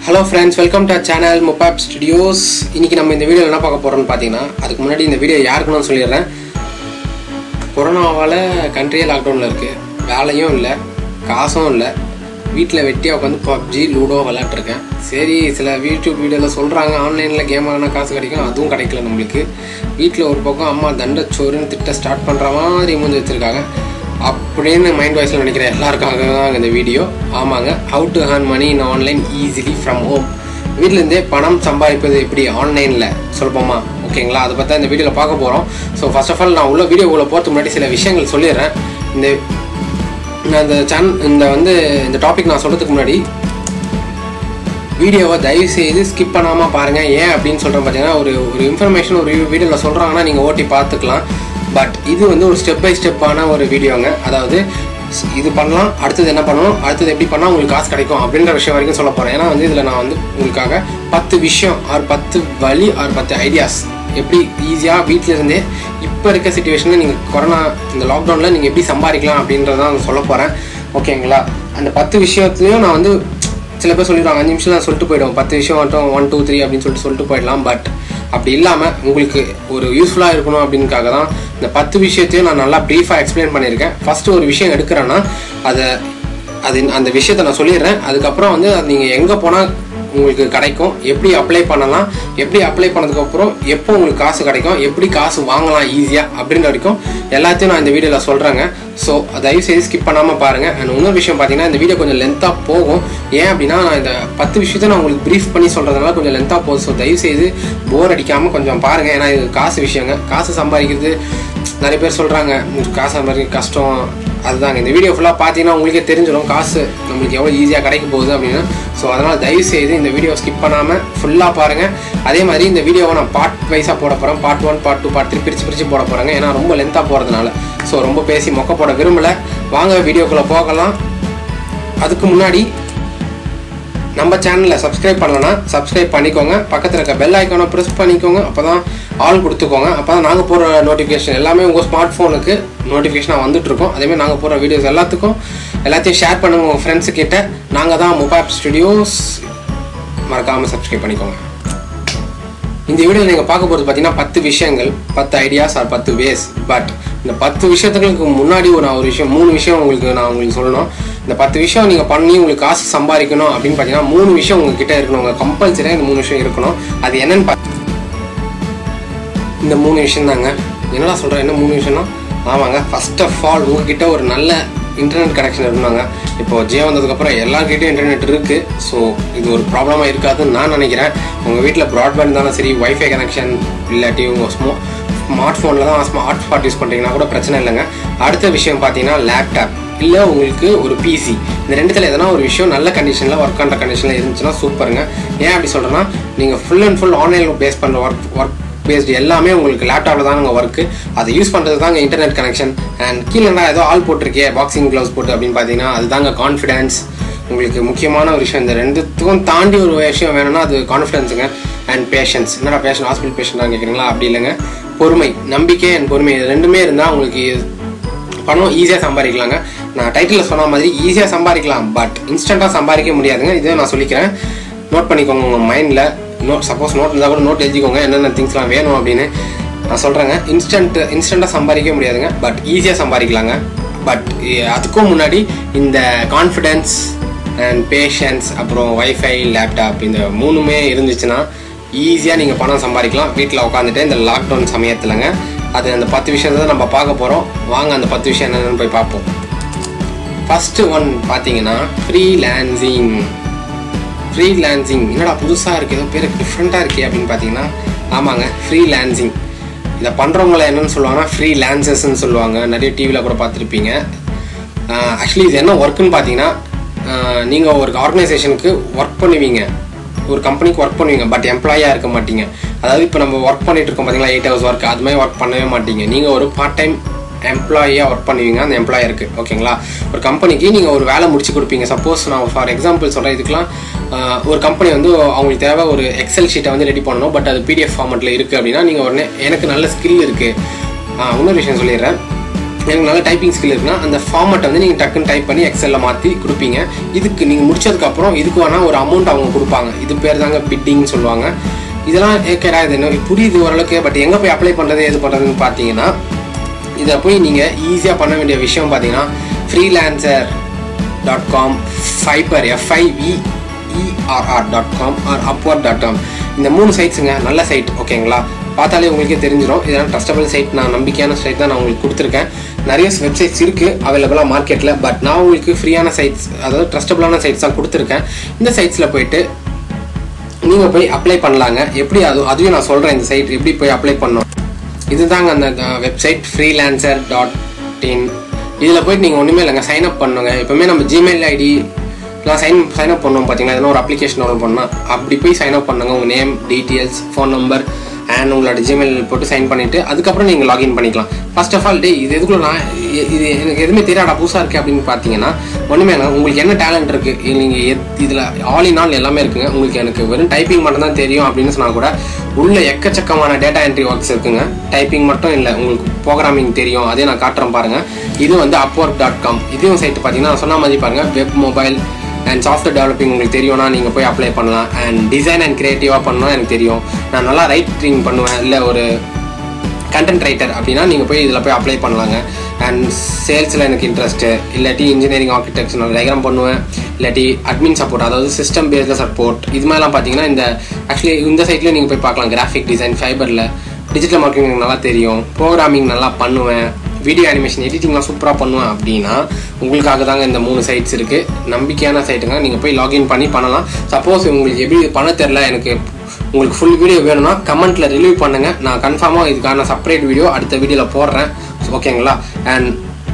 hello friends welcome to channel Mobab studios இன்னைக்கு நம்ம இந்த வீடியோ என்ன பார்க்க போகிறோம்னு பார்த்தீங்கன்னா அதுக்கு முன்னாடி இந்த வீடியோ யாருக்குன்னு சொல்லிடுறேன் கொரோனாவால் கண்ட்ரியே லாக்டவுனில் இருக்குது வேலையும் இல்லை காசும் இல்லை வீட்டில் வெட்டியாக உட்காந்து பப்ஜி லூடோ விளாட்ருக்கேன் சரி சில யூடியூப் வீடியோவில் சொல்கிறாங்க ஆன்லைனில் கேம் ஆடினா காசு கிடைக்கும் அதுவும் கிடைக்கல நம்மளுக்கு வீட்டில் ஒரு பக்கம் அம்மா தண்டச்சோறுன்னு திட்ட ஸ்டார்ட் பண்ணுற மாதிரி மூஞ்சி வச்சுருக்காங்க அப்படின்னு மைண்ட் வாய்ஸில் நினைக்கிற எல்லாருக்காக தான் இந்த வீடியோ ஆமாங்க how to earn money in online easily from home வீட்டிலேருந்தே பணம் சம்பாதிப்பது எப்படி ஆன்லைனில் சொல்லுப்போமா ஓகேங்களா அதை பற்றி இந்த வீடியோவில் பார்க்க போகிறோம் ஸோ ஃபர்ஸ்ட் ஆஃப் ஆல் நான் உள்ள வீடியோ உள்ள போகிறதுக்கு முன்னாடி சில விஷயங்கள் சொல்லிடுறேன் இந்த நான் இந்த சேன் இந்த வந்து இந்த டாபிக் நான் சொல்கிறதுக்கு முன்னாடி வீடியோவை தயவு செய்து ஸ்கிப் பண்ணாமல் பாருங்கள் ஏன் அப்படின்னு சொல்கிறேன் பார்த்தீங்கன்னா ஒரு ஒரு இன்ஃபர்மேஷன் ஒரு வீடியோவில் சொல்கிறாங்கன்னா நீங்கள் ஓட்டி பார்த்துக்கலாம் பட் இது வந்து ஒரு ஸ்டெப் பை ஸ்டெப்பான ஒரு வீடியோங்க அதாவது ஸ்- இது பண்ணலாம் அடுத்தது என்ன பண்ணணும் அடுத்தது எப்படி பண்ணால் உங்களுக்கு காசு கிடைக்கும் அப்படின்ற விஷயம் வரைக்கும் சொல்ல போகிறேன் ஏன்னா வந்து இதில் நான் வந்து உங்களுக்காக பத்து விஷயம் ஆர் பத்து வழி ஆர் பத்து ஐடியாஸ் எப்படி ஈஸியாக வீட்டில் இருந்தே இப்போ இருக்க சுச்சுவேஷனில் நீங்கள் கொரோனா இந்த லாக்டவுனில் நீங்கள் எப்படி சம்பாதிக்கலாம் அப்படின்றதான் சொல்ல போகிறேன் ஓகேங்களா அந்த பத்து விஷயத்துலையும் நான் வந்து சில பேர் சொல்லிடுவாங்க அஞ்சு நிமிஷம் தான் சொல்லிட்டு போயிடும் பத்து விஷயம் மட்டும் ஒன் டூ த்ரீ அப்படின்னு சொல்லிட்டு சொல்லிட்டு போயிடலாம் பட் அப்படி இல்லாமல் உங்களுக்கு ஒரு யூஸ்ஃபுல்லாக இருக்கணும் அப்படின்னுக்காக தான் இந்த பத்து விஷயத்தையும் நான் நல்லா ப்ரீஃபாக எக்ஸ்பிளைன் பண்ணியிருக்கேன் ஃபஸ்ட்டு ஒரு விஷயம் எடுக்கிறேன்னா அதை அது அந்த விஷயத்தை நான் சொல்லிடுறேன் அதுக்கப்புறம் வந்து அது நீங்கள் எங்கே போனால் உங்களுக்கு கிடைக்கும் எப்படி அப்ளை பண்ணலாம் எப்படி அப்ளை பண்ணதுக்கப்புறம் எப்போ உங்களுக்கு காசு கிடைக்கும் எப்படி காசு வாங்கலாம் ஈஸியாக அப்படின்ற வரைக்கும் எல்லாத்தையும் நான் இந்த வீடியோவில் சொல்கிறேங்க ஸோ தயவு செய்து ஸ்கிப் பண்ணாமல் பாருங்கள் அண்ட் இன்னொரு விஷயம் பார்த்தீங்கன்னா இந்த வீடியோ கொஞ்சம் லென்த்தாக போகும் ஏன் அப்படின்னா நான் இந்த பத்து விஷயத்தை நான் உங்களுக்கு ப்ரீஃப் பண்ணி சொல்கிறதுனால கொஞ்சம் லென்த்தாக போகுது ஸோ தயவு செய்து போர் அடிக்காமல் கொஞ்சம் பாருங்கள் ஏன்னா இது காசு விஷயங்க காசு சம்பாதிக்கிறது நிறைய பேர் சொல்கிறாங்க காசு சம்பாதிக்க கஷ்டம் அதுதாங்க இந்த வீடியோ ஃபுல்லாக பார்த்தீங்கன்னா உங்களுக்கே தெரிஞ்சிடும் காசு நம்மளுக்கு எவ்வளோ ஈஸியாக கிடைக்க போகுது அப்படின்னு ஸோ அதனால் தயவு செய்து இந்த வீடியோ ஸ்கிப் பண்ணாமல் ஃபுல்லாக பாருங்கள் அதே மாதிரி இந்த வீடியோவை நான் பார்ட் வைஸாக போட போகிறேன் part one part two part three பிரித்து பிரித்து போட போகிறேங்க ஏன்னா ரொம்ப லென்த்தாக போகிறதுனால ஸோ ரொம்ப பேசி மொக்க போட விரும்பலை வாங்க வீடியோக்குள்ளே போகலாம் அதுக்கு முன்னாடி நம்ம சேனலை சப்ஸ்கிரைப் பண்ணலன்னா சப்ஸ்கிரைப் பண்ணிக்கோங்க பக்கத்தில் இருக்க பெல் ஐக்கானை ப்ரெஸ் பண்ணிக்கோங்க அப்போ தான் ஆல் கொடுத்துக்கோங்க அப்போ தான் நாங்கள் போடுற நோட்டிஃபிகேஷன் எல்லாமே உங்கள் ஸ்மார்ட் ஃபோனுக்கு நோட்டிஃபிகேஷனாக வந்துட்டுருக்கோம் அதேமாதிரி நாங்கள் போடுற வீடியோஸ் எல்லாத்துக்கும் எல்லாத்தையும் ஷேர் பண்ணுங்க உங்கள் ஃப்ரெண்ட்ஸு கிட்ட நாங்கள் தான் மொபைல் ஸ்டுடியோஸ் மறக்காமல் சப்ஸ்கிரைப் பண்ணிக்கோங்க இந்த வீடியோ நீங்கள் பார்க்க போகிறது பார்த்தீங்கன்னா பத்து விஷயங்கள் பத்து ஐடியாஸ் ஆர் பத்து வேஸ் பட் இந்த பத்து விஷயத்துக்கு முன்னாடி ஒரு நான் ஒரு விஷயம் மூணு விஷயம் உங்களுக்கு நான் உங்களுக்கு சொல்லணும் இந்த பத்து விஷயம் நீங்கள் பண்ணி உங்களுக்கு காசு சம்பாதிக்கணும் அப்படின்னு பார்த்தீங்கன்னா மூணு விஷயம் உங்ககிட்ட இருக்கணும் உங்கள் கம்பல்சரியாக இந்த மூணு விஷயம் இருக்கணும் அது என்னன்னு பார்த்து இந்த மூணு விஷயம் தாங்க என்னடா சொல்கிறேன் என்ன மூணு விஷயம்னா ஆமாங்க ஃபர்ஸ்ட் ஆஃப் ஆல் உங்ககிட்ட ஒரு நல்ல இன்டர்நெட் கனெக்ஷன் இருந்தாங்க இப்போ ஜியோ வந்ததுக்கப்புறம் எல்லாருக்கிட்டையும் இன்டர்நெட் இருக்குது ஸோ இது ஒரு ப்ராப்ளமாக இருக்காதுன்னு நான் நினைக்கிறேன் உங்கள் வீட்டில் ப்ராட்பேண்ட் தானே சரி வைஃபை கனெக்ஷன் இல்லாட்டி உங்கள் ஸ்மோ ஸ்மார்ட் ஃபோனில் தான் ஸ்மார்ட் ஸ்பாட் யூஸ் பண்ணுறீங்கன்னா கூட பிரச்சனை இல்லைங்க அடுத்த விஷயம் பார்த்தீங்கன்னா லேப்டாப் இல்லை உங்களுக்கு ஒரு பிசி இந்த ரெண்டுத்தில் எதனா ஒரு விஷயம் நல்ல கண்டிஷனில் ஒர்க் பண்ணுற கண்டிஷனில் இருந்துச்சுன்னா சூப்பருங்க ஏன் அப்படி சொல்கிறேன்னா நீங்கள் ஃபுல் அண்ட் ஃபுல் ஆன்லைனில் பேஸ் பண்ணுற ஒர்க் ஒர்க் பேஸ்டு எல்லாமே உங்களுக்கு லேப்டாப்பில் தான் உங்கள் ஒர்க்கு அதை யூஸ் பண்ணுறது தாங்க இன்டர்நெட் கனெக்ஷன் அண்ட் கீழே ஏதோ ஆள் போட்டிருக்கே பாக்ஸிங் க்ளவுஸ் போட்டு அப்படின்னு பார்த்தீங்கன்னா அதுதாங்க கான்ஃபிடன்ஸ் உங்களுக்கு முக்கியமான ஒரு விஷயம் இந்த ரெண்டுத்துக்கும் தாண்டி ஒரு விஷயம் வேணும்னா அது கான்ஃபிடன்ஸுங்க அண்ட் பேஷன்ஸ் என்னடா பேஷன் ஹாஸ்பிட்டல் பேஷண்டாக கேட்குறீங்களா அப்படி இல்லைங்க பொறுமை நம்பிக்கை அண்ட் பொறுமை இது ரெண்டுமே இருந்தால் உங்களுக்கு பணம் ஈஸியாக சம்பாதிக்கலாங்க நான் டைட்டிலில் சொன்ன மாதிரி ஈஸியாக சம்பாதிக்கலாம் பட் இன்ஸ்டண்ட்டாக சம்பாதிக்க முடியாதுங்க இதை நான் சொல்லிக்கிறேன் நோட் பண்ணிக்கோங்க உங்கள் மைண்டில் நோட் சப்போஸ் நோட் இருந்தால் கூட நோட் எழுதிக்கோங்க என்னென்ன திங்ஸ்லாம் வேணும் அப்படின்னு நான் சொல்கிறேங்க இன்ஸ்டன்ட் இன்ஸ்டண்ட்டாக சம்பாதிக்க முடியாதுங்க பட் ஈஸியாக சம்பாதிக்கலாங்க பட் அதுக்கும் முன்னாடி இந்த கான்ஃபிடென்ஸ் அண்ட் பேஷன்ஸ் அப்புறம் வைஃபை லேப்டாப் இந்த மூணுமே இருந்துச்சுன்னா ஈஸியாக நீங்கள் பணம் சம்பாதிக்கலாம் வீட்டில் உட்காந்துட்டு இந்த லாக்டவுன் சமயத்துலங்க அது அந்த பத்து விஷயத்தை தான் நம்ம பார்க்க போகிறோம் வாங்க அந்த பத்து விஷயம் என்னென்னு போய் பார்ப்போம் ஃபஸ்ட்டு ஒன் பார்த்தீங்கன்னா ஃப்ரீலான்சிங் ஃப்ரீலான்சிங் என்னடா புதுசாக இருக்குது ஏதோ பேருக்கு டிஃப்ரெண்ட்டாக இருக்கே அப்படின்னு பார்த்தீங்கன்னா ஆமாங்க ஃப்ரீலான்சிங் இதை பண்ணுறவங்கள என்னன்னு சொல்லுவாங்கன்னா ஃப்ரீ லான்சஸ்ன்னு சொல்லுவாங்க நிறைய டிவியில் கூட பார்த்துருப்பீங்க ஆக்சுவலி இது என்ன ஒர்க்குன்னு பார்த்தீங்கன்னா நீங்கள் ஒரு ஆர்கனைசேஷனுக்கு ஒர்க் பண்ணுவீங்க ஒரு கம்பெனிக்கு ஒர்க் பண்ணுவீங்க பட் எம்ப்ளாயாக இருக்க மாட்டீங்க அதாவது இப்போ நம்ம ஒர்க் பண்ணிட்டு இருக்கோம் பார்த்தீங்களா எயிட் ஹவர்ஸ் ஒர்க் அது மாதிரி ஒர்க் பண்ணவே மாட்டீங்க நீங்கள் ஒரு பார்ட் டைம் எம்ப்ளாயியாக ஒர்க் பண்ணுவீங்க அந்த எம்ப்ளாயருக்கு ஓகேங்களா ஒரு கம்பெனிக்கு நீங்கள் ஒரு வேலை முடிச்சு கொடுப்பீங்க சப்போஸ் நான் ஃபார் எக்ஸாம்பிள் சொல்கிறேன் இதுக்கெலாம் ஆஹ், ஒரு கம்பெனி வந்து அவங்களுக்கு தேவை ஒரு எக்ஸல் ஷீட்டை வந்து ரெடி பண்ணணும் பட் அது பிடிஎஃப் ஃபார்மெட்டில் இருக்குது அப்படின்னா நீங்கள் உடனே எனக்கு நல்ல ஸ்கில் இருக்குது இன்னொரு விஷயம் சொல்லிடுறேன் எனக்கு நல்ல டைப்பிங் ஸ்கில் இருக்குன்னா அந்த ஃபார்மட்டை வந்து நீங்கள் டக்குன்னு டைப் பண்ணி எக்ஸலில் மாற்றி கொடுப்பீங்க இதுக்கு நீங்கள் முடிச்சதுக்கப்புறம் இதுக்கு வேணால் ஒரு அமௌண்ட் அவங்க கொடுப்பாங்க இது பேர் தாங்க பிட்டிங்னு சொல்லுவாங்க இதெல்லாம் ஏக்கடா இது என்ன புரியுது ஓரளவுக்கு பட் எங்கே போய் அப்ளை பண்ணுறது எது பண்ணுறதுன்னு பார்த்தீங்கன்னா இதை போய் நீங்கள் ஈஸியாக பண்ண வேண்டிய விஷயம் பார்த்தீங்கன்னா freelancer dot com Fiverr F I V E R R dot com or Upwork dot com இந்த மூணு சைட்ஸுங்க நல்ல சைட் ஓகேங்களா பார்த்தாலே உங்களுக்கே தெரிஞ்சிடும் இதெல்லாம் ட்ரஸ்டபிள் சைட் நான் நம்பிக்கையான சைட் தான் நான் உங்களுக்கு கொடுத்துருக்கேன் நிறைய வெப்சைட்ஸ் இருக்குது அவைலபிளாக மார்க்கெட்டில் பட் நான் உங்களுக்கு ஃப்ரீயான சைட்ஸ் அதாவது ட்ரஸ்டபிளான சைட்ஸ் தான் கொடுத்துருக்கேன் இந்த சைட்ஸில் போயிட்டு நீங்கள் போய் அப்ளை பண்ணலாங்க எப்படி அது அதுவும் நான் சொல்கிறேன் இந்த சைட் எப்படி போய் அப்ளை பண்ணோம் இதுதாங்க அந்த வெப்சைட் ஃப்ரீலான்சர் டாட் இன் இதில் போயிட்டு நீங்கள் ஒன்றுமே இல்லைங்க சைன் அப் பண்ணுங்க எப்பவுமே நம்ம ஜிமெயில் ஐடி நான் சைன் சைன் அப் பண்ணோம் பார்த்தீங்கன்னா எதனா ஒரு அப்ளிகேஷன் ஓப்பன் பண்ணால் அப்படி போய் சைன் அப் பண்ணுங்க உங்கள் name details phone number and உங்களோட ஜிமெயில் போட்டு சைன் பண்ணிவிட்டு அதுக்கப்புறம் நீங்கள் லாகின் பண்ணிக்கலாம் ஃபர்ஸ்ட் ஆஃப் ஆல் டே இது எதுக்குள்ள நான் இ- இது எனக்கு எதுவுமே தெரியாடா புதுசாக இருக்குது அப்படின்னு பார்த்தீங்கன்னா ஒன்றுமே இல்லை உங்களுக்கு என்ன டேலண்ட் இருக்குது நீங்கள் இதில் ஆல் இன் ஆல் எல்லாமே இருக்குங்க உங்களுக்கு எனக்கு வெறும் டைப்பிங் மட்டும் தான் தெரியும் அப்படின்னு சொன்னால் கூட உள்ள எக்கச்சக்கமான டேட்டா என்ட்ரி ஒர்க்ஸ் இருக்குங்க டைப்பிங் மட்டும் இல்லை உங்களுக்கு ப்ரோக்ராமிங் தெரியும் அதே நான் காட்டுறேன் பாருங்கள் இது வந்து upwork.com டாட் காம் இதுவும் சைட் பார்த்தீங்கன்னா நான் சொன்ன மாதிரி பாருங்கள் web mobile and software developing உங்களுக்கு தெரியும்னா நீங்கள் போய் அப்ளை பண்ணலாம் அண்ட் டிசைன் அண்ட் கிரியேட்டிவாக பண்ணணும் எனக்கு தெரியும் நான் நல்லா ரைட்டிங் பண்ணுவேன் இல்லை ஒரு கண்டென்ட் ரைட்டர் அப்படின்னா நீங்கள் போய் இதில் போய் அப்ளை பண்ணலாங்க அண்ட் சேல்ஸில் எனக்கு இன்ட்ரெஸ்ட்டு இல்லாட்டி இன்ஜினியரிங் ஆர்கிடெக்சர் நான் டயக்ராம் பண்ணுவேன் இல்லாட்டி அட்மின் சப்போர்ட் அதாவது சிஸ்டம் பேஸ்டில் சப்போர்ட் இது மாதிரிலாம் பார்த்தீங்கன்னா இந்த ஆக்சுவலி இந்த சைட்லேயும் நீங்கள் போய் பார்க்கலாம் கிராஃபிக் டிசைன் ஃபைபரில் டிஜிட்டல் மார்க்கெட்டிங் எனக்கு நல்லா தெரியும் ப்ரோக்ராமிங் நல்லா பண்ணுவேன் வீடியோ அனிமேஷன் எடிட்டிங்லாம் சூப்பராக பண்ணுவேன் அப்படின்னா உங்களுக்காக தாங்க இந்த மூணு சைட்ஸ் இருக்குது நம்பிக்கையான சைட்டுங்க நீங்கள் போய் லாகின் பண்ணி பண்ணலாம் சப்போஸ் உங்களுக்கு எப்படி பண்ண தெரில எனக்கு உங்களுக்கு ஃபுல் வீடியோ வேணும்னா கமெண்ட்ல ரிலீவ் பண்ணுங்க நான் கன்ஃபார்மாக இதுக்கான செப்பரேட் வீடியோ அடுத்த வீடியோவில் போடுறேன் ஓகேங்களா அண்ட்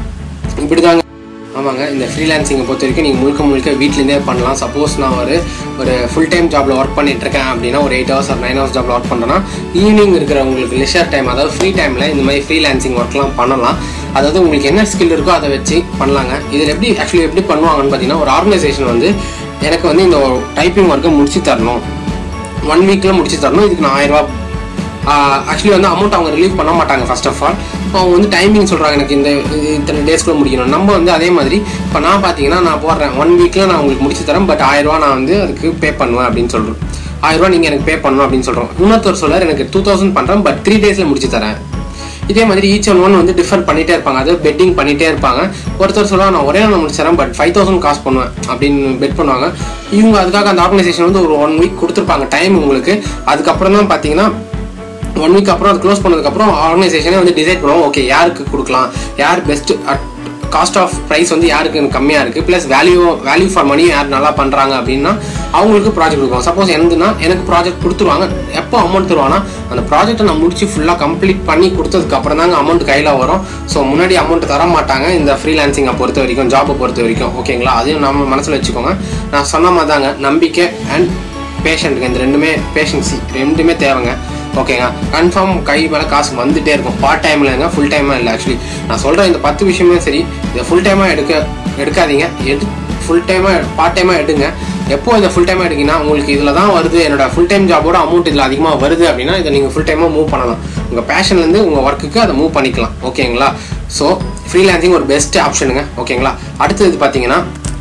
இப்படி தாங்க ஆமாங்க இந்த ஃப்ரீலான்சிங்கை பொறுத்த வரைக்கும் நீங்கள் முழுக்க முழுக்க வீட்லேருந்தே பண்ணலாம் சப்போஸ் நான் ஒரு ஒரு ஃபுல் டைம் ஜாப்ல ஒர்க் பண்ணிட்டு இருக்கேன் அப்படின்னா ஒரு எயிட் ஹவர்ஸ் ஒரு நைன் ஹவர்ஸ் ஜாப்ல ஒர்க் பண்ணுறேன்னா ஈவினிங் இருக்கிற உங்களுக்கு லெஷர் டைம் அதாவது ஃப்ரீ டைமில் இந்த மாதிரி ஃப்ரீலான்சிங் ஒர்க்லாம் பண்ணலாம் அதாவது உங்களுக்கு என்ன ஸ்கில் இருக்கோ அதை வச்சு பண்ணலாங்க இதில் எப்படி ஆக்சுவலி எப்படி பண்ணுவாங்கன்னு பார்த்தீங்கன்னா ஒரு ஆர்கனைசேஷன் வந்து எனக்கு வந்து இந்த டைப்பிங் ஒர்க்கை முடிச்சு தரணும் ஒன் வீக்கில் முடிச்சு தரணும் இதுக்கு நான் ஆயிரம் ரூபாய் ஆக்சுவலி வந்து அமௌண்ட் அவங்க ரிலீவ் பண்ண மாட்டாங்க ஃபர்ஸ்ட் ஆஃப் ஆல் அவங்க வந்து டைமிங் சொல்கிறாங்க எனக்கு இந்த இது இத்தனை டேஸ்க்குள்ள முடிக்கணும் நம்ம வந்து அதே மாதிரி இப்போ நான் பார்த்தீங்கன்னா நான் போடுறேன் ஒன் வீக்கில் நான் உங்களுக்கு முடிச்சு தரேன் பட் ஆயிரரூவா நான் வந்து அதுக்கு பே பண்ணுவேன் அப்படின்னு சொல்கிறேன் ஆயிரரூவா நீங்கள் எனக்கு பே பண்ணணும் அப்படின்னு சொல்கிறோம் இன்னொருத்தர் சொல்லார் எனக்கு டூ தௌசண்ட் பண்ணுறேன் பட் த்ரீ டேஸில் முடிச்சு தரேன் இதே மாதிரி ஈச் ஒன் ஒன் வந்து டிஃபர் பண்ணிட்டே இருப்பாங்க அதாவது பெட்டிங் பண்ணிட்டே இருப்பாங்க ஒருத்தர் சொல்லுவாங்க நான் ஒரே நாள் முடிச்சிடறேன் பட் ஃபைவ் தௌசண்ட் காசு பண்ணுவேன் அப்படின்னு பெட் பண்ணுவாங்க இவங்க அதுக்காக அந்த ஆர்கனைசேஷன் வந்து ஒரு ஒன் வீக் கொடுத்துருப்பாங்க டைம் உங்களுக்கு அதுக்கப்புறம் தான் பார்த்தீங்கன்னா ஒன் வீக் அப்புறம் அது க்ளோஸ் பண்ணதுக்கப்புறம் ஆர்கனைசேஷனே வந்து டிசைட் பண்ணுவோம் ஓகே யாருக்கு கொடுக்கலாம் யார் பெஸ்ட் காஸ்ட் ஆஃப் ப்ரைஸ் வந்து யாருக்கு கம்மியாக இருக்குது plus value value for money யார் நல்லா பண்ணுறாங்க அப்படின்னா அவங்களுக்கு ப்ராஜெக்ட் கொடுப்பாங்க சப்போஸ் எனதுன்னா எனக்கு ப்ராஜெக்ட் கொடுத்துருவாங்க எப்போ அமௌண்ட் தருவாங்கன்னா அந்த ப்ராஜெக்ட்டை நான் முடிச்சு ஃபுல்லாக கம்ப்ளீட் பண்ணி கொடுத்ததுக்கு அப்புறம் தாங்க அமௌண்ட் கையில் வரும் ஸோ முன்னாடி அமௌண்ட் தர மாட்டாங்க இந்த ஃப்ரீலான்சிங்கை பொறுத்த வரைக்கும் ஜாப்பை பொறுத்த வரைக்கும் ஓகேங்களா அதையும் நம்ம மனசில் வச்சுக்கோங்க நான் சொன்ன மாதிரி தாங்க நம்பிக்கை அண்ட் பேஷண்ட்டுங்க இந்த ரெண்டுமே பேஷன்சி ரெண்டுமே தேவைங்க ஓகேங்க கன்ஃபார்ம் கை மேலே காசு வந்துட்டே இருக்கும் பார்ட் டைமில் இல்லைங்க ஃபுல் டைமாக இல்லை ஆக்சுவலி நான் சொல்கிற இந்த பத்து விஷயமே சரி இதை ஃபுல் டைமாக எடுக்க எடுக்காதீங்க எடு ஃபுல் டைமாக பார்ட் டைமாக எடுங்க எப்போ இதை ஃபுல் டைமாக எடுக்கீங்கன்னா உங்களுக்கு இதில் தான் வருது என்னோட ஃபுல் டைம் ஜாபோட அமௌண்ட் இதில் அதிகமாக வருது அப்படின்னா இதை நீங்கள் ஃபுல் டைமாக மூவ் பண்ணலாம் உங்கள் பேஷன்லேருந்து உங்கள் ஒர்க்குக்கு அதை மூவ் பண்ணிக்கலாம் ஓகேங்களா ஸோ ஃப்ரீலான்சிங் ஒரு பெஸ்ட் ஆப்ஷனுங்க ஓகேங்களா அடுத்தது பார்த்தீங்கன்னா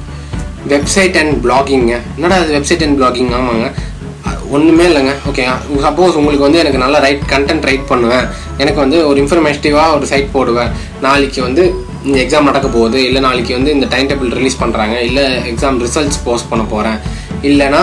வெப்சைட் அண்ட் பிளாகிங்க என்னடா அது வெப்சைட் அண்ட் பிளாகிங் ஆமாங்க அஹ் ஒண்ணுமே இல்லைங்க ஓகே சப்போஸ் உங்களுக்கு வந்து எனக்கு நல்லா ரைட் கண்டென்ட் ரைட் பண்ணுவேன் எனக்கு வந்து ஒரு இன்ஃபர்மேட்டிவாக ஒரு சைட் போடுவேன் நாளைக்கு வந்து இந்த எக்ஸாம் நடக்க போகுது இல்லை நாளைக்கு வந்து இந்த டைம் டேபிள் ரிலீஸ் பண்ணுறாங்க இல்லை எக்ஸாம் ரிசல்ட்ஸ் போஸ்ட் பண்ண போகிறேன் இல்லைன்னா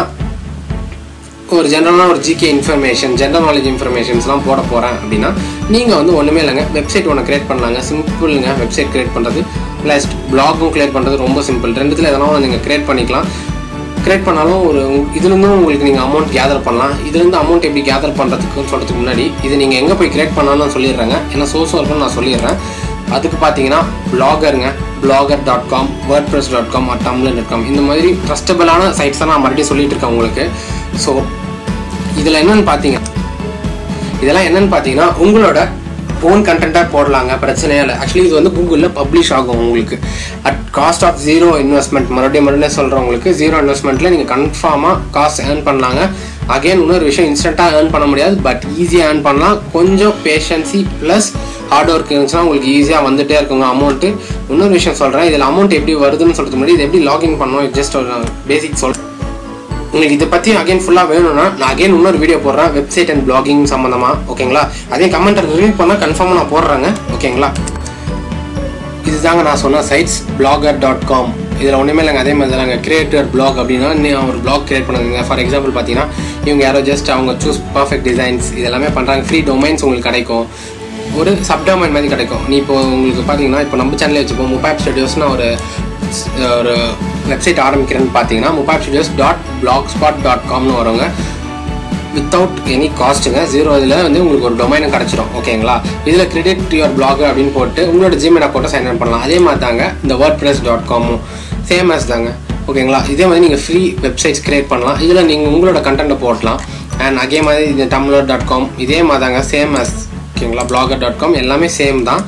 ஒரு ஜென்ரலான ஒரு ஜிகே இன்ஃபர்மேஷன் ஜென்ரல் நாலேஜ் இன்ஃபர்மேஷன்ஸ்லாம் போட போகிறேன் அப்படின்னா நீங்கள் வந்து ஒன்றுமே இல்லைங்க வெப்சைட் ஒன்று கிரியேட் பண்ணலாங்க சிம்பிளுங்க வெப்சைட் கிரியேட் பண்ணுறது ப்ளஸ் பிளாகும் கிரியேட் பண்ணுறது ரொம்ப சிம்பிள் ரெண்டுத்தில் எதனா நீங்கள் கிரியேட் பண்ணிக்கலாம் கிரியேட் பண்ணாலும் ஒரு இதுலேருந்தும் உங்களுக்கு நீங்கள் அமௌண்ட் கேதர் பண்ணலாம் இதுலேருந்து அமௌண்ட் எப்படி கேதர் பண்ணுறதுக்குன்னு சொல்கிறதுக்கு முன்னாடி இது நீங்கள் எங்கே போய் கிரியேட் பண்ணாலும் நான் சொல்லிடுறேங்க ஏன்னா சோர்ஸும் இருக்குன்னு நான் சொல்லிடுறேன் அதுக்கு பார்த்தீங்கன்னா பிளாகருங்க Blogger dot com WordPress dot com Tumblr dot com இந்த மாதிரி ட்ரஸ்டபிளான சைட்ஸ் தான் நான் மறுபடியும் சொல்லிட்டு இருக்கேன் உங்களுக்கு ஸோ இதில் என்னன்னு பார்த்தீங்க இதெல்லாம் என்னன்னு பார்த்தீங்கன்னா உங்களோட ஓன் கண்டென்ட்டாக போடலாங்க பிரச்சனையே இல்லை ஆக்சுவலி இது வந்து கூகுளில் பப்ளிஷ் ஆகும் உங்களுக்கு at cost of zero investment மறுபடியும் மறுபடியும் சொல்கிறவங்களுக்கு ஜீரோ இன்வெஸ்ட்மெண்ட்டில் நீங்கள் கன்ஃபார்மாக காசு ஏர்ன் பண்ணலாங்க அகைன் இன்னொரு விஷயம் இன்ஸ்டண்ட்டாக ஏர்ன் பண்ண முடியாது பட் ஈஸியாக ஏர்ன் பண்ணலாம் கொஞ்சம் பேஷன்சி ப்ளஸ் ஹார்ட் ஒர்க் இருந்துச்சுன்னா உங்களுக்கு ஈஸியாக வந்துட்டே இருக்குங்க அமௌண்ட்டு இன்னொரு விஷயம் சொல்கிறேன் இதில் அமௌண்ட் எப்படி வருதுன்னு சொல்கிறது முன்னாடி இது எப்படி லாகின் பண்ணணும் ஜஸ்ட் ஒரு பேசிக் சொல்கிறேன் உங்களுக்கு இதை பற்றி அகைன் ஃபுல்லாக வேணும்னா நான் அகைன் இன்னொரு வீடியோ போடுறேன் வெப்சைட் அண்ட் பிளாகிங் சம்மந்தமாக ஓகேங்களா அதே கமெண்ட்டை ரிவ்யூ பண்ணால் கன்ஃபார்மாக நான் போடுறேங்க ஓகேங்களா இதுதாங்க நான் சொன்ன சைட்ஸ் பிளாகர் டாட் காம் இதில் ஒன்றுமே இல்லைங்க அதே மாதிரி தாங்க கிரியேட்டர் பிளாக் அப்படின்னா நீ ஒரு பிளாக் கிரியேட் பண்ணுங்க ஃபார் எக்ஸாம்பிள் பார்த்தீங்கன்னா இவங்க யாரோ ஜஸ்ட் அவங்க சூஸ் பர்ஃபெக்ட் டிசைன்ஸ் இதெல்லாமே பண்ணுறாங்க ஃப்ரீ டொமைன்ஸ் உங்களுக்கு கிடைக்கும் ஒரு சப்டொமைன் மாதிரி கிடைக்கும் நீ இப்போ உங்களுக்கு பார்த்தீங்கன்னா இப்போ நம்ம சேனலே வச்சுப்போம் முப்பாப் ஸ்டுடியோஸ்னு ஒரு ஒரு வெப்சைட் ஆரம்பிக்கிறேன்னு பார்த்தீங்கன்னா முப்பாப் studios dot blogspot dot காம்னு வருங்க வித்தவுட் எனி காஸ்ட்டுங்க ஜீரோ இதில் வந்து உங்களுக்கு ஒரு டொமைனும் கிடச்சிரும் ஓகேங்களா இதில் கிரெடிட் யுவர் பிளாக் அப்படின்னு போட்டு உங்களோட ஜிமெயில் அக்கௌண்ட்டை சைன் அப் பண்ணலாம் அதே மாதிரி தாங்க இந்த வேர்ட் ப்ரெஸ் டாட் காமும் சேம் as தாங்க ஓகேங்களா இதே மாதிரி நீங்கள் ஃப்ரீ வெப்சைட்ஸ் கிரியேட் பண்ணலாம் இதில் நீங்கள் உங்களோட கண்டென்ட்டை போடலாம் அண்ட் அதே மாதிரி இது டம்ளர் டாட் காம் இதே மாதிரி தாங்க சேம் as ஓகேங்களா பிளாகர் டாட் காம் எல்லாமே சேம் தான்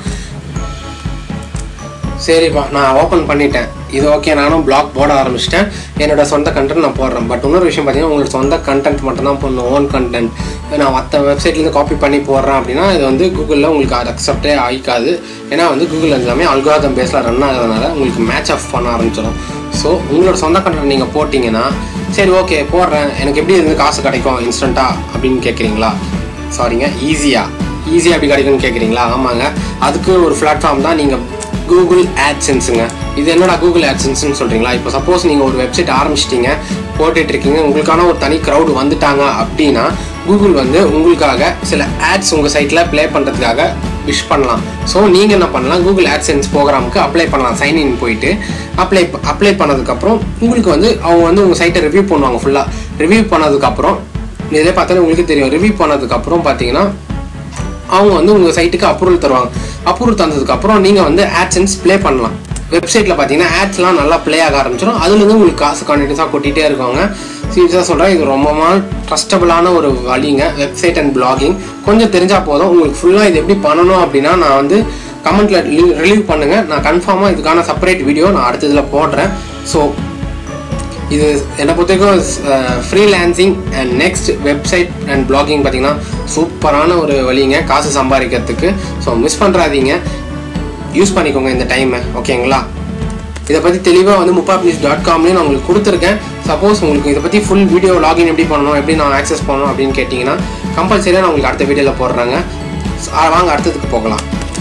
சரிப்பா நான் ஓப்பன் பண்ணிட்டேன் இது ஓகே நானும் பிளாக் போட ஆரம்பிச்சிட்டேன் என்னோட சொந்த கண்டென்ட் நான் போடுறேன் பட் இன்னொரு விஷயம் பார்த்தீங்கன்னா உங்களோட சொந்த கண்டென்ட் மட்டும் தான் போடணும் ஓன் கண்டென்ட் நான் மற்ற வெப்சைட்லேருந்து காப்பி பண்ணி போடுறேன் அப்படின்னா இது வந்து கூகுளில் உங்களுக்கு அது அக்செப்டே ஆகிக்காது ஏன்னா வந்து கூகுள் எல்லாமே அல்காதம் பேஸில் ரன் ஆகிறதுனால உங்களுக்கு மேட்ச் ஆஃப் பண்ண ஆரம்பிச்சிடும் ஸோ உங்களோட சொந்த கண்டென்ட் நீங்கள் போட்டிங்கன்னா சரி ஓகே போடுறேன் எனக்கு எப்படி இருந்து காசு கிடைக்கும் இன்ஸ்டண்ட்டாக அப்படின்னு கேட்குறீங்களா சாரிங்க ஈஸியாக ஈஸியாக எப்படி கிடைக்கும்னு கேட்குறீங்களா ஆமாங்க அதுக்கு ஒரு பிளாட்ஃபார்ம் தான் நீங்கள் கூகுள் ஆட்சன்ஸுங்க இது என்னடா கூகுள் ஆட்சன்ஸ்னு சொல்கிறீங்களா இப்போ சப்போஸ் நீங்கள் ஒரு வெப்சைட் ஆரம்பிச்சிட்டீங்க போட்டுட்டு இருக்கீங்க உங்களுக்கான ஒரு தனி க்ரௌடு வந்துட்டாங்க அப்படின்னா கூகுள் வந்து உங்களுக்காக சில ஆட்ஸ் உங்கள் சைட்டில் ப்ளே பண்ணுறதுக்காக விஷ் பண்ணலாம் ஸோ நீங்கள் என்ன பண்ணலாம் கூகுள் ஆட்சன்ஸ் ப்ரோக்ராமுக்கு அப்ளை பண்ணலாம் சைன்இன் போயிட்டு அப்ளை அப்ளை பண்ணதுக்கப்புறம் உங்களுக்கு வந்து அவங்க வந்து உங்கள் சைட்டை ரிவ்யூ பண்ணுவாங்க ஃபுல்லாக ரிவ்யூ பண்ணதுக்கப்புறம் இதே பார்த்தாலே உங்களுக்கு தெரியும் ரிவ்யூ பண்ணதுக்கப்புறம் பார்த்தீங்கன்னா அவங்க வந்து உங்கள் சைட்டுக்கு அப்ரூவல் தருவாங்க அப்ரூவல் தந்ததுக்கப்புறம் நீங்கள் வந்து ஆட்சன்ஸ் ப்ளே பண்ணலாம் வெப்சைட்டில் பார்த்தீங்கன்னா ஆட்ஸ்லாம் நல்லா ப்ளே ஆக ஆரம்பிச்சிடும் அதுலேருந்து உங்களுக்கு காசு கண்டினியூஸாக கொட்டிகிட்டே இருக்காங்க சீரியஸாக சொல்கிறேன் இது ரொம்ப ட்ரஸ்டபுளான ஒரு வழிங்க வெப்சைட் அண்ட் பிளாகிங் கொஞ்சம் தெரிஞ்சால் போதும் உங்களுக்கு ஃபுல்லாக இது எப்படி பண்ணணும் அப்படின்னா நான் வந்து கமெண்ட்டில் ரிலீவ் பண்ணுங்கள் நான் கன்ஃபார்மாக இதுக்கான செப்பரேட் வீடியோ நான் அடுத்ததில் போடுறேன் ஸோ இது என்னை பொறுத்த வரைக்கும் freelancing and next website and blogging பார்த்தீங்கன்னா சூப்பரான ஒரு வழிங்க காசு சம்பாதிக்கிறதுக்கு ஸோ மிஸ் பண்ணுறாதீங்க யூஸ் பண்ணிக்கோங்க இந்த டைமை ஓகேங்களா இதை பற்றி தெளிவாக வந்து முப்பா நியூஸ் டாட் காம்லேயும் நான் உங்களுக்கு கொடுத்துருக்கேன் சப்போஸ் உங்களுக்கு இதை பற்றி ஃபுல் வீடியோ லாகின் எப்படி பண்ணணும் எப்படி நான் ஆக்சஸ் பண்ணணும் அப்படின்னு கேட்டிங்கன்னா கம்பல்சரியாக நான் உங்களுக்கு அடுத்த வீடியோவில் போடுறாங்க வாங்க அடுத்ததுக்கு போகலாம்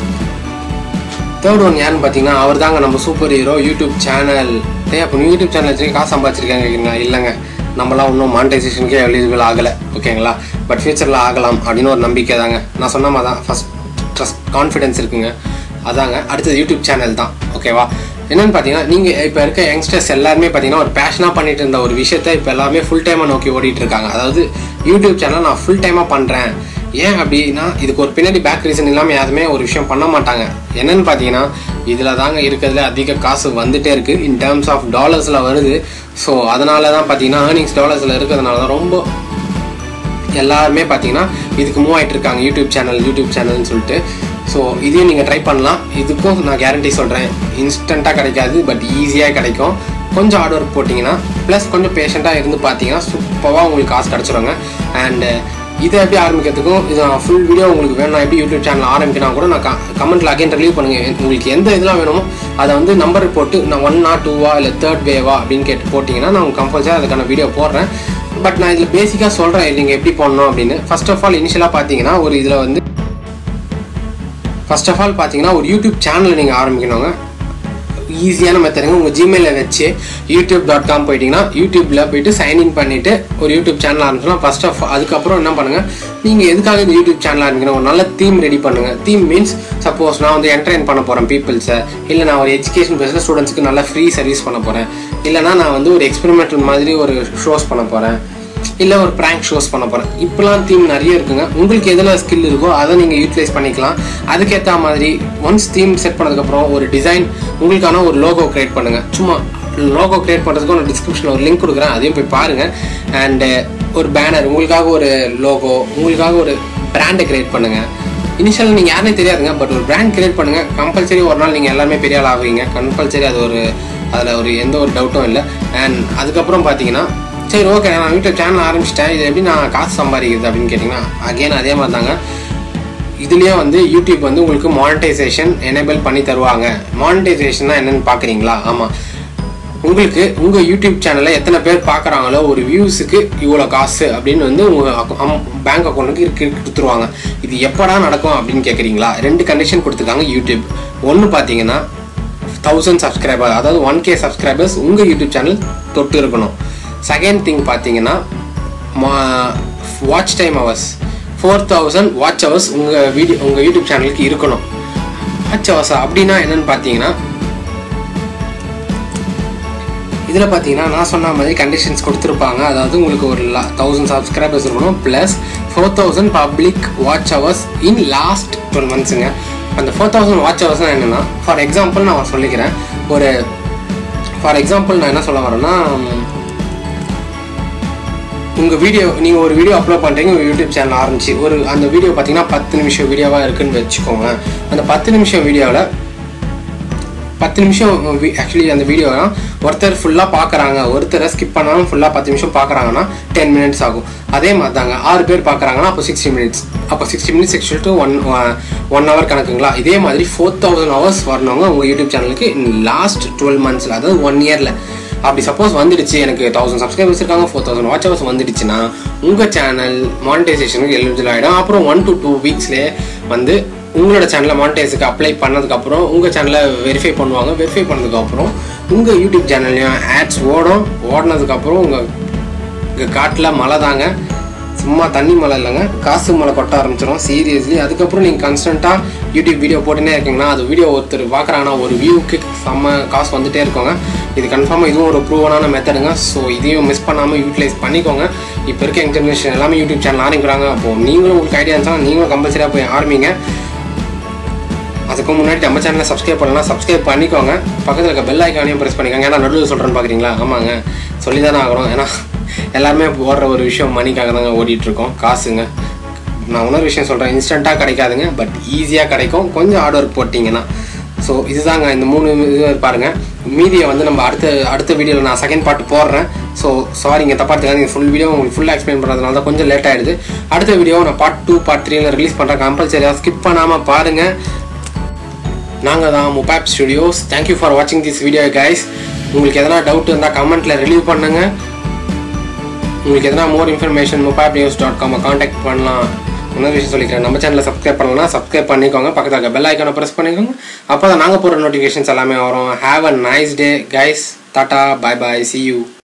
தேர்ட் ஒன் யாருன்னு பார்த்தீங்கன்னா அவர் தாங்க நம்ம சூப்பர் ஹீரோ யூடியூப் சேனல் ஏ அப்போ யூடியூப் சேனல் வச்சு காசு சம்பாதிச்சிருக்காங்க கேட்குறீங்களா இல்லைங்க நம்மளாம் இன்னும் மானிட்டைசேஷனுக்கே எலிஜிபிள் ஆகலை ஓகேங்களா பட் ஃபியூச்சரில் ஆகலாம் அப்படின்னு ஒரு நம்பிக்கை தாங்க நான் சொன்ன மாதிரி தான் ஃபஸ்ட் ட்ரஸ்ட் கான்ஃபிடென்ஸ் இருக்குங்க அதாங்க அடுத்தது யூடியூப் சேனல் தான் ஓகேவா என்னன்னு பார்த்தீங்கன்னா நீங்கள் இப்போ இருக்க யங்ஸ்டர்ஸ் எல்லாருமே பார்த்தீங்கன்னா ஒரு பேஷனாக பண்ணிட்டு இருந்த ஒரு விஷயத்த இப்போ எல்லாமே ஃபுல் டைமாக நோக்கி ஓடிட்டு இருக்காங்க அதாவது யூடியூப் சேனல் நான் ஃபுல் டைமாக பண்ணுறேன் ஏன் அப்படின்னா இதுக்கு ஒரு பின்னாடி பேக் ரீசன் இல்லாமல் யாருமே ஒரு விஷயம் பண்ண மாட்டாங்க என்னன்னு பார்த்தீங்கன்னா இதில் தாங்க இருக்கிறதுல அதிக காசு வந்துட்டே இருக்குது இன் டேர்ம்ஸ் ஆஃப் டாலர்ஸில் வருது ஸோ அதனால தான் பார்த்தீங்கன்னா ஏர்னிங்ஸ் டாலர்ஸில் இருக்கிறதுனால தான் ரொம்ப எல்லாருமே பார்த்தீங்கன்னா இதுக்கு மூவ் ஆகிட்டு இருக்காங்க யூடியூப் சேனல் யூடியூப் சேனல்னு சொல்லிட்டு ஸோ இதையும் நீங்கள் ட்ரை பண்ணலாம் இதுக்கும் நான் கேரண்டி சொல்கிறேன் இன்ஸ்டண்ட்டாக கிடைக்காது பட் ஈஸியாக கிடைக்கும் கொஞ்சம் ஹார்ட் ஒர்க் போட்டிங்கன்னா ப்ளஸ் கொஞ்சம் பேஷண்ட்டாக இருந்து பார்த்தீங்கன்னா சூப்பராக உங்களுக்கு காசு கிடச்சிருங்க அண்டு இதை எப்படி ஆரம்பிக்கிறதுக்கும் இது ஃபுல் வீடியோ உங்களுக்கு வேணும் நான் எப்படி யூடியூப் சேனல் ஆரம்பிக்கணும் கூட நான் கமெண்ட்டில் அகைன் ரிலீவ் பண்ணுங்கள் உங்களுக்கு எந்த இதெல்லாம் வேணுமோ அதை வந்து நம்பர் போட்டு நான் ஒன்னா டூவா இல்லை தேர்ட் வேவா அப்படின்னு கேட்டு போட்டிங்கன்னா நான் உங்களுக்கு கம்பல்சரி அதுக்கான வீடியோ போடுறேன் பட் நான் இதில் பேசிக்காக சொல்கிறேன் நீங்கள் எப்படி பண்ணணும் அப்படின்னு ஃபர்ஸ்ட் ஆஃப் ஆல் இனிஷியலாக பார்த்தீங்கன்னா ஒரு இதில் வந்து ஃபர்ஸ்ட் ஆஃப் ஆல் பார்த்தீங்கன்னா ஒரு யூடியூப் சேனல் நீங்கள் ஆரம்பிக்கணுங்க ஈஸியான மெத்தடுங்க உங்கள் ஜிமெயிலில் வச்சு யூடியூப் டாட் காம் போயிட்டீங்கன்னா யூடியூப்பில் போயிட்டு சைன்இன் பண்ணிவிட்டு ஒரு யூடியூப் சேனல் ஆரம்பிச்சலாம் ஃபர்ஸ்ட் ஆஃப் அதுக்கப்புறம் என்ன பண்ணுங்கள் நீங்கள் எதுக்காக இந்த யூடியூப் சேனல் ஆரம்பிக்கணும் ஒரு நல்ல தீம் ரெடி பண்ணுங்கள் தீம் மீன்ஸ் சப்போஸ் நான் வந்து என்டர்டைன் பண்ண போகிறேன் பீப்புள்ஸை இல்லை நான் ஒரு எஜுகேஷன் பேஸில் ஸ்டூடெண்ட்ஸ்க்கு நல்லா ஃப்ரீ சர்வீஸ் பண்ண போகிறேன் இல்லைனா நான் வந்து ஒரு எக்ஸ்பெரிமெண்டல் மாதிரி ஒரு ஷோஸ் பண்ண போகிறேன் இல்லை ஒரு ப்ராங்க் ஷோஸ் பண்ண போகிறேன் இப்போலாம் தீம் நிறைய இருக்குங்க உங்களுக்கு எதில் ஸ்கில் இருக்கோ அதை நீங்கள் யூட்டிலைஸ் பண்ணிக்கலாம் அதுக்கேற்ற மாதிரி ஒன்ஸ் தீம் செட் பண்ணதுக்கப்புறம் ஒரு டிசைன் உங்களுக்கான ஒரு லோகோ க்ரியேட் பண்ணுங்கள் சும்மா லோகோ க்ரியேட் பண்ணுறதுக்கு ஒரு டிஸ்கிரிப்ஷனில் ஒரு லிங்க் கொடுக்குறேன் அதையும் போய் பாருங்கள் அண்டு ஒரு பேனர் உங்களுக்காக ஒரு லோகோ உங்களுக்காக ஒரு பிராண்டை க்ரியேட் பண்ணுங்கள் இனிஷியல் நீங்கள் யாருனே தெரியாதுங்க பட் ஒரு பிராண்ட் கிரியேட் பண்ணுங்கள் கம்பல்சரி ஒரு நாள் நீங்கள் எல்லாமே பெரிய ஆள் ஆகுவீங்க கம்பல்சரி அது ஒரு அதில் ஒரு எந்த ஒரு டவுட்டும் இல்லை அண்ட் அதுக்கப்புறம் பார்த்தீங்கன்னா சரி ஓகே நான் யூடியூப் சேனல் ஆரம்பிச்சிட்டேன் இது எப்படி நான் காசு சம்பாதிக்கிறது அப்படின்னு கேட்டிங்கன்னா அகைன் அதே மாதிரி தாங்க இதுலேயே வந்து யூடியூப் வந்து உங்களுக்கு மானிட்டைசேஷன் எனேபிள் பண்ணி தருவாங்க மானிட்டைசேஷன்னா என்னன்னு பார்க்குறீங்களா ஆமாம் உங்களுக்கு உங்கள் யூடியூப் சேனலில் எத்தனை பேர் பார்க்குறாங்களோ ஒரு வியூஸுக்கு இவ்வளோ காசு அப்படின்னு வந்து உங்கள் பேங்க் அக்கௌண்ட்டுக்கு இருக்கு கொடுத்துருவாங்க இது எப்படா நடக்கும் அப்படின்னு கேட்குறீங்களா ரெண்டு கண்டிஷன் கொடுத்துருக்காங்க யூடியூப் ஒன்று பார்த்தீங்கன்னா தௌசண்ட் சப்ஸ்கிரைபர் அதாவது ஒன் கே சப்ஸ்கிரைபர்ஸ் உங்கள் யூடியூப் சேனல் தொட்டு இருக்கணும் செகண்ட் திங் பார்த்தீங்கன்னா watch time hours four thousand watch hours உங்கள் வீடியோ உங்கள் யூடியூப் சேனலுக்கு இருக்கணும் வாட்ச் ஹவர்ஸா அப்படின்னா என்னன்னு பார்த்தீங்கன்னா இதில் பார்த்தீங்கன்னா நான் சொன்ன மாதிரி கண்டிஷன்ஸ் கொடுத்துருப்பாங்க அதாவது உங்களுக்கு ஒரு தௌசண்ட் சப்ஸ்கிரைபர்ஸ் இருக்கணும் plus four thousand public watch hours in last twelve மந்த்ஸுங்க அந்த ஃபோர் தௌசண்ட் வாட்ச் ஹவர்ஸ்னால் என்னென்னா ஃபார் எக்ஸாம்பிள் நான் சொல்லிக்கிறேன் ஒரு ஃபார் எக்ஸாம்பிள் நான் என்ன சொல்ல வரேன்னா உங்கள் வீடியோ நீங்கள் ஒரு வீடியோ அப்லோட் பண்ணுறீங்க உங்கள் யூடியூப் சேனல் ஆரம்பிச்சு ஒரு அந்த வீடியோ பார்த்தீங்கன்னா பத்து நிமிஷம் வீடியோவாக இருக்குன்னு வச்சுக்கோங்க அந்த பத்து நிமிஷம் வீடியோவில் பத்து நிமிஷம் ஆக்சுவலி அந்த வீடியோலாம் ஒருத்தர் ஃபுல்லாக பார்க்குறாங்க ஒருத்தரை ஸ்கிப் பண்ணாலும் ஃபுல்லாக பத்து நிமிஷம் பார்க்குறாங்கன்னா டென் மினிட்ஸ் ஆகும் அதே மாதிரி தாங்க ஆறு பேர் பார்க்குறாங்கன்னா அப்போ சிக்ஸ்டி மினிட்ஸ் அப்போ sixty minutes equal to one one hour கணக்குங்களா இதே மாதிரி ஃபோர் தௌசண்ட் ஹவர்ஸ் வரணுங்க உங்கள் யூடியூப் சேனலுக்கு லாஸ்ட் டுவெல் மந்த்ஸில் அதாவது ஒன் இயரில் அப்படி சப்போஸ் வந்துடுச்சு எனக்கு தௌசண்ட் சப்ஸ்கிரைபர்ஸ் இருக்காங்க ஃபோர் தௌசண்ட் வாட்ச் ஹவர்ஸ் வந்துடுச்சுன்னா உங்கள் சேனல் மானிட்டைசேஷனுக்கு எலிஜிபிள் ஆகிடும் அப்புறம் ஒன் டு டூ வீக்ஸ்லேயே வந்து உங்களோட சேனலை மானிட்டைஸுக்கு அப்ளை பண்ணதுக்கப்புறம் உங்கள் சேனலை வெரிஃபை பண்ணுவாங்க வெரிஃபை பண்ணதுக்கப்புறம் உங்கள் யூடியூப் சேனல்லையும் ஆட்ஸ் ஓடும் ஓடினதுக்கப்புறம் உங்கள் இங்கே காட்டில் மழை தாங்க சும்மா தண்ணி மழை இல்லைங்க காசு மழை கொட்ட ஆரம்பிச்சிடும் சீரியஸ்லி அதுக்கப்புறம் நீங்கள் கன்ஸ்டண்ட்டாக யூடியூப் வீடியோ போட்டுனே இருக்கீங்கன்னா அது வீடியோ ஒருத்தர் பார்க்குறாங்கன்னா ஒரு வியூக்கு செம்ம காசு வந்துட்டே இருக்கோங்க இது கன்ஃபார்மாக இதுவும் ஒரு ப்ரூவனான மெத்தடுங்க ஸோ இதையும் மிஸ் பண்ணாமல் யூட்டிலைஸ் பண்ணிக்கோங்க இப்போ இருக்க யங் ஜென்ரேஷன் எல்லாமே யூடியூப் சேனல் ஆரம்பிக்கிறாங்க அப்போது நீங்களும் உங்களுக்கு ஐடியா இருந்துச்சுன்னா நீங்களும் கம்பல்சரியாக போய் ஆரம்பிங்க அதுக்கு முன்னாடி நம்ம சேனலை சப்ஸ்கிரைப் பண்ணலாம் சப்ஸ்கிரைப் பண்ணிக்கோங்க பக்கத்தில் இருக்க பெல் ஐக்கானையும் ப்ரெஸ் பண்ணிக்கோங்க ஏன்னா நடுவில் சொல்கிறேன்னு பார்க்குறீங்களா ஆமாங்க சொல்லி தானே ஆகிறோம் ஏன்னா எல்லாருமே ஓடுற ஒரு விஷயம் மணிக்காக தாங்க ஓடிட்டுருக்கோம் காசுங்க நான் இன்னொரு விஷயம் சொல்கிறேன் இன்ஸ்டண்ட்டாக கிடைக்காதுங்க பட் ஈஸியாக கிடைக்கும் கொஞ்சம் ஹார்ட் ஒர்க் போட்டிங்கன்னா ஸோ இதுதாங்க இந்த மூணு இது பாருங்கள் மீதியை வந்து நம்ம அடுத்த அடுத்த வீடியோவில் நான் செகண்ட் பார்ட் போடுறேன் ஸோ சாரிங்க தப்பாக நீங்கள் ஃபுல் வீடியோ உங்களுக்கு ஃபுல்லாக எக்ஸ்பிளைன் பண்ணுறதுனால தான் கொஞ்சம் லேட் ஆகிடுது அடுத்த வீடியோ நான் பார்ட் டூ பார்ட் த்ரீல ரிலீஸ் பண்ணுறேன் கம்பல்சரியாக ஸ்கிப் பண்ணாமல் பாருங்கள் நாங்கள் தான் முபாப் ஸ்டுடியோஸ் தேங்க்யூ ஃபார் வாட்சிங் திஸ் வீடியோ கைஸ் உங்களுக்கு எதனா டவுட் இருந்தால் கமெண்ட்டில் ரிலீவ் பண்ணுங்கள் உங்களுக்கு எதனா மோர் இன்ஃபர்மேஷன் முபாப் நியூஸ் டாட் காமை காண்டாக்ட் பண்ணலாம் இன்னொரு விஷயம் சொல்லிக்கிறேன் நம்ம சேனலில் சப்ஸ்கிரைப் பண்ணலாம் சப்ஸ்கிரைப் பண்ணிக்கோங்க பக்கத்தில் இருக்க பெல் ஐக்கானை ப்ரெஸ் பண்ணிக்கோங்க அப்போ தான் நாங்கள் போகிற நோட்டிஃபிகேஷன்ஸ் எல்லாமே வரும் have a nice day guys tata bye bye see you